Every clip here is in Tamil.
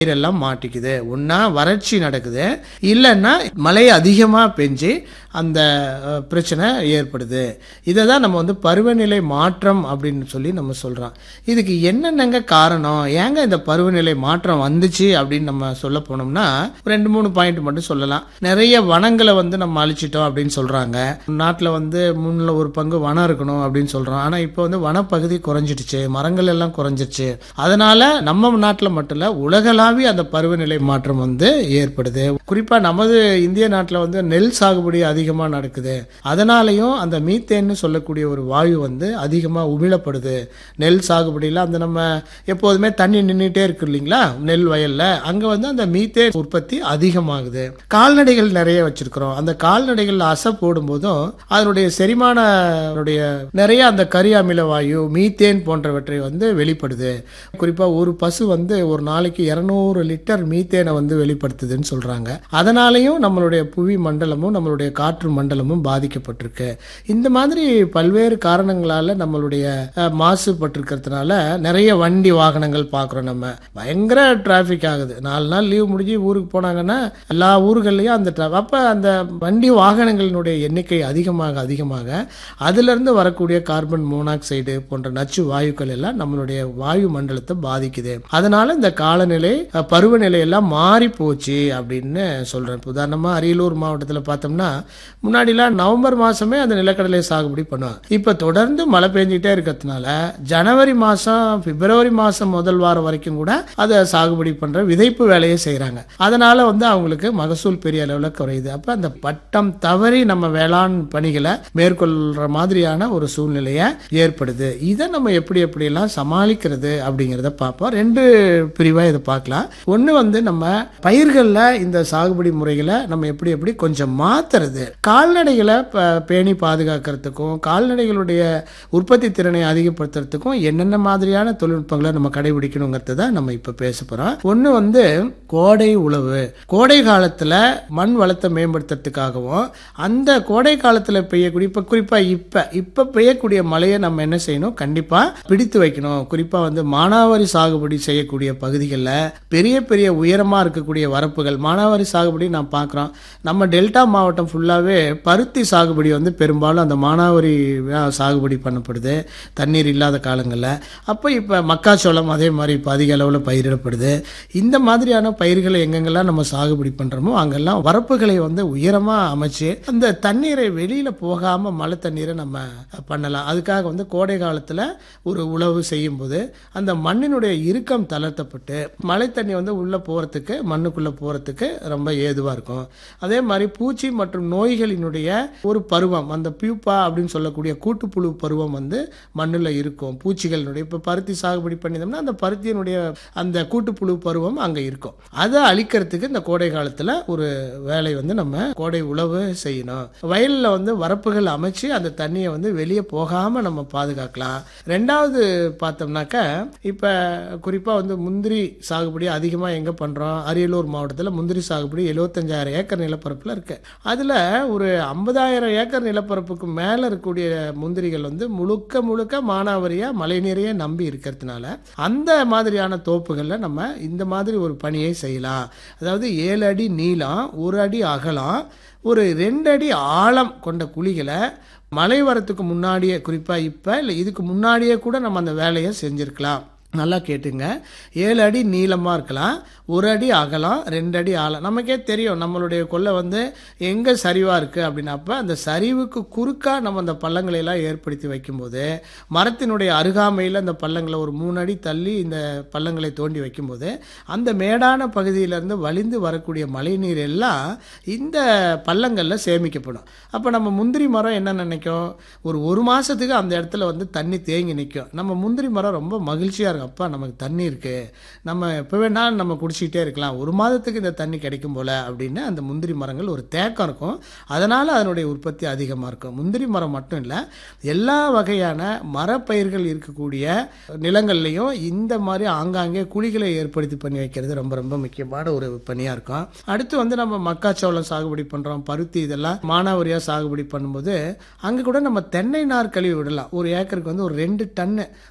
நீரெல்லாம் மாட்டிக்குது ஒன்றா வறட்சி நடக்குது இல்லைன்னா மழை அதிகமாக பெஞ்சு அந்த அஹ், பிரச்சனை ஏற்படுது இதை தான் நம்ம வந்து பருவநிலை மாற்றம் அப்படின்னு சொல்லி நம்ம சொல்கிறோம் இதுக்கு என்னென்னங்க காரணம் ஏங்க இந்த பருவநிலை மாற்றம் வந்துச்சு அப்படின்னு நம்ம சொல்ல போனோம்னா ரெண்டு மூணு பாயிண்ட் மட்டும் சொல்லலாம் நிறைய வனங்களை வந்து நம்ம அழிச்சிட்டோம் அப்படின்னு சொல்கிறாங்க நாட்டில் வந்து முன்னில் ஒரு பங்கு வனம் இருக்கணும் அப்படின்னு சொல்கிறோம் ஆனால் இப்போ வந்து வனப்பகுதி குறைஞ்சிடுச்சு மரங்கள் எல்லாம் குறைஞ்சிருச்சு அதனால நம்ம நாட்டில் மட்டும் இல்லை உலகளாவிய அந்த பருவநிலை மாற்றம் வந்து ஏற்படுது குறிப்பாக நமது இந்திய நாட்டில் வந்து நெல் சாகுபடி அதிகமாக நடக்குது அதனாலையும் அந்த மீத்தேன்னு சொல்லக்கூடிய ஒரு வாயு வந்து அதிகமாக உமிழப்படுது நெல் சாகுபடியில் அந்த நம்ம எப்போதுமே தண்ணி நின்றுட்டே இருக்கு இல்லைங்களா நெல் வயல்ல அங்கே வந்து அந்த மீத்தேன் உற்பத்தி அதிகமாகுது கால்நடைகள் நிறைய வச்சிருக்கிறோம் அந்த கால்நடைகள் அசை போடும்போதும் அதனுடைய செரிமானனுடைய நிறைய அந்த கரி அமில வாயு மீத்தேன் போன்றவற்றை வந்து வெளிப்படுது குறிப்பாக ஒரு பசு வந்து ஒரு நாளைக்கு இரநூறு லிட்டர் மீத்தேனை வந்து வெளிப்படுத்துதுன்னு சொல்றாங்க அதனாலையும் நம்மளுடைய புவி மண்டலமும் நம்மளுடைய காற்று மண்டலமும் பாதிக்கப்பட்டிருக்கு இந்த மாதிரி பல்வேறு காரணங்களால நம்மளுடைய அஹ், மாசுபட்டிருக்கிறதுனால நிறைய வண்டி வாகனங்கள் பார்க்குறோம் நம்ம பயங்கர டிராஃபிக் ஆகுது நாலு நாள் லீவ் முடிஞ்சு ஊருக்கு போனாங்கன்னா எல்லா ஊர்கள்லையும் அந்த tra- அப்ப அந்த வண்டி வாகனங்களினுடைய எண்ணிக்கை அதிகமாக அதிகமாக அதிலிருந்து வரக்கூடிய கார்பன் மோனாக்சைடு போன்ற நச்சு வாயுக்கள் எல்லாம் நம்மளுடைய வாயு மண்டலத்தை பாதிக்குது அதனால இந்த காலநிலை அஹ், பருவநிலை எல்லாம் மாறி போச்சு அப்படின்னு சொல்றேன் இப்ப உதாரணமா அரியலூர் மாவட்டத்தில் பார்த்தோம்னா முன்னாடிலாம் நவம்பர் மாசமே அந்த நிலக்கடலை சாகுபடி பண்ணுவாங்க இப்ப தொடர்ந்து மழை பெஞ்சிட்டே இருக்கிறதுனால ஜனவரி மாசம் பிப்ரவரி மாசம் முதல் வாரம் வரைக்கும் கூட அதை சாகுபடி பண்ற விதைப்பு வேலையை செய்றாங்க அதனால வந்து அவங்களுக்கு மகசூல் பெரிய அளவுல குறையுது அப்ப அந்த பட்டம் தவறி நம்ம வேளாண் பணிகளை மேற்கொள்ற மாதிரியான ஒரு சூழ்நிலையை ஏற்படுது இதை நம்ம எப்படி எப்படி எல்லாம் சமாளிக்கிறது அப்படிங்கிறத பார்ப்போம் ரெண்டு பிரிவா இதை பார்க்கலாம் ஒண்ணு வந்து நம்ம பயிர்கள்ல இந்த சாகுபடி முறைகளை நம்ம எப்படி எப்படி கொஞ்சம் மாத்துறது கால்நடைகளை ப- பேணி பாதுகாக்கிறதுக்கும் கால்நடைகளுடைய உற்பத்தி திறனை அதிகப்படுத்துறதுக்கும் என்னென்ன மாதிரியான தொழில்நுட்பங்களை நம்ம கடைபிடிக்கணுங்கிறத தான் நம்ம இப்ப பேச போறோம் ஒண்ணு வந்து கோடை உழவு கோடை காலத்துல மண் வளத்தை மேம்படுத்துறதுக்காகவும் அந்த கோடை காலத்துல பெய்யக்கூடிய இப்ப குறிப்பா இப்ப இப்ப பெய்யக்கூடிய மழையை நம்ம என்ன செய்யணும் கண்டிப்பா பிடித்து வைக்கணும் குறிப்பா வந்து மானாவாரி சாகுபடி செய்யக்கூடிய பகுதிகளில் பெரிய பெரிய உயரமா இருக்கக்கூடிய வரப்புகள் மானாவாரி சாகுபடி நான் பார்க்குறோம் நம்ம டெல்டா மாவட்டம் ஃபுல்லாவே பருத்தி சாகுபடி வந்து பெரும்பாலும் அந்த மானாவாரி அஹ், சாகுபடி பண்ணப்படுது தண்ணீர் இல்லாத காலங்களில் அப்போ இப்போ மக்காச்சோளம் அதே மாதிரி இப்போ அதிக அளவில் பயிரிடப்படுது இந்த மாதிரியான பயிர்களை எங்கெங்கெல்லாம் நம்ம சாகுபடி பண்ணுறோமோ அங்கெல்லாம் வரப்புகளை வந்து உயரமாக அமைச்சு அந்த தண்ணீரை வெளியில் போகாமல் மழை தண்ணீரை நம்ம பண்ணலாம் அதுக்காக வந்து கோடை காலத்தில் ஒரு உழவு செய்யும்போது அந்த மண்ணினுடைய இறுக்கம் தளர்த்தப்பட்டு மழை தண்ணி வந்து உள்ளே போகிறதுக்கு மண்ணுக்குள்ளே போகிறதுக்கு ரொம்ப ஏதுவாக இருக்கும் அதே மாதிரி பூச்சி மற்றும் நோய்களினுடைய ஒரு பருவம் அந்த பியூப்பா அப்படின்னு சொல்லக்கூடிய கூட்டுப்புழு பருவம் வந்து மண்ணில் இருக்கும் பூச்சிகளினுடைய இப்போ பருத்தி சாகுபடி பண்ணியிருந்தோம்னா அந்த பருத்தியினுடைய அந்த கூட்டுப்புழு பருவம் அங்கே இருக்கும் அதை அழிக்கிறதுக்கு இந்த கோடை காலத்தில் ஒரு வேலை வந்து நம்ம கோடை உழவு செய்யணும் வயலில் வந்து வரப்புகள் அமைச்சு அந்த தண்ணியை வந்து வெளியே போகாமல் நம்ம பாதுகாக்கலாம் ரெண்டாவது பார்த்தோம்னாக்கா இப்போ குறிப்பாக வந்து முந்திரி சாகுபடி அதிகமாக எங்கே பண்ணுறோம் அரியலூர் மாவட்டத்தில் முந்திரி சாகுபடி எழுபத்தஞ்சாயிரம் ஏக்கர் நிலப்பரப்பில் இருக்கு அதில் ஒரு ஐம்பதாயிரம் ஏக்கர் நிலப்பரப்புக்கு மேலே இருக்கக்கூடிய முந்திரிகள் வந்து முழுக்க முழுக்க மானாவாரியாக மழைநீரையே நம்பி இருக்கிறதுனால அந்த மாதிரியான தோப்புகளில் நம்ம இந்த மாதிரி ஒரு பணியை செய்யலாம் அதாவது ஏழு அடி நீளம் ஒரு அடி அகலம் ஒரு ரெண்டு அடி ஆழம் கொண்ட குழிகளை மழை வரத்துக்கு முன்னாடியே குறிப்பாக இப்போ இல்லை இதுக்கு முன்னாடியே கூட நம்ம அந்த வேலையை செஞ்சுருக்கலாம் நல்லா கேட்டுங்க ஏழு அடி நீளமாக இருக்கலாம் ஒரு அடி அகலம் ரெண்டு அடி ஆழம் நமக்கே தெரியும் நம்மளுடைய கொல்லை வந்து எங்கே சரிவாக இருக்குது அப்படின்னப்ப அந்த சரிவுக்கு குறுக்கா நம்ம அந்த பள்ளங்களை எல்லாம் ஏற்படுத்தி வைக்கும்போது மரத்தினுடைய அருகாமையில் அந்த பள்ளங்களை ஒரு மூணு அடி தள்ளி இந்த பள்ளங்களை தோண்டி வைக்கும்போது அந்த மேடான பகுதியிலேருந்து வழிந்து வரக்கூடிய மழைநீர் எல்லாம் இந்த பள்ளங்களில் சேமிக்கப்படும் அப்போ நம்ம முந்திரி மரம் என்ன நினைக்கும் ஒரு ஒரு மாதத்துக்கு அந்த இடத்துல வந்து தண்ணி தேங்கி நிற்கும் நம்ம முந்திரி மரம் ரொம்ப மகிழ்ச்சியாக இருக்கும் அப்பா நமக்கு தண்ணி இருக்கு நம்ம எப்போ வேணாலும் நம்ம குடிச்சிக்கிட்டே இருக்கலாம் ஒரு மாதத்துக்கு இந்த தண்ணி கிடைக்கும் போல அப்படின்னு அந்த முந்திரி மரங்கள் ஒரு தேக்கம் இருக்கும் அதனால் அதனுடைய உற்பத்தி அதிகமாக இருக்கும் முந்திரி மரம் மட்டும் இல்லை எல்லா வகையான மரப்பயிர்கள் இருக்கக்கூடிய நிலங்கள்லையும் இந்த மாதிரி ஆங்காங்கே குழிகளை ஏற்படுத்தி பண்ணி வைக்கிறது ரொம்ப ரொம்ப முக்கியமான ஒரு பணியாக இருக்கும் அடுத்து வந்து நம்ம மக்காச்சோளம் சாகுபடி பண்ணுறோம் பருத்தி இதெல்லாம் மானாவாரியாக சாகுபடி பண்ணும்போது அங்கே கூட நம்ம தென்னை நார் கழிவு விடலாம் ஒரு ஏக்கருக்கு வந்து ஒரு ரெண்டு டன்னு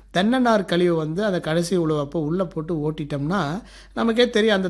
தென்னை நார் கழிவு வந்து அந்த கடைசி உழவப்போ உள்ளே போட்டு ஓட்டிட்டோம்னா நமக்கே தெரியும் அந்த